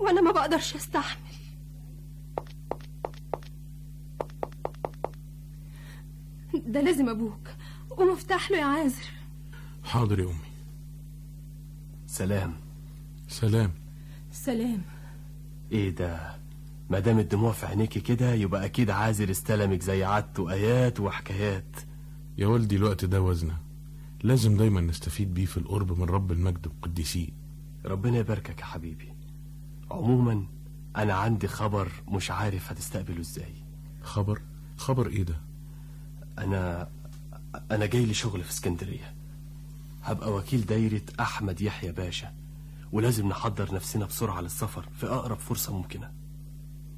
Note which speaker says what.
Speaker 1: وانا ما بقدرش استحمل ده لازم ابوك ومفتاح له يا عازر
Speaker 2: حاضر يا امي
Speaker 3: سلام
Speaker 2: سلام
Speaker 1: سلام
Speaker 3: ايه ده ما دام الدموع في عينيكي كده يبقى اكيد عازر استلمك زي عادته ايات وحكايات
Speaker 2: يا والدي الوقت ده وزنه لازم دايما نستفيد بيه في القرب من رب المجد والقديسين
Speaker 3: ربنا يباركك يا حبيبي عموما انا عندي خبر مش عارف هتستقبله ازاي
Speaker 2: خبر خبر ايه ده
Speaker 3: انا انا جاي لي شغل في اسكندريه هبقى وكيل دايره احمد يحيى باشا ولازم نحضر نفسنا بسرعه للسفر في اقرب فرصه ممكنه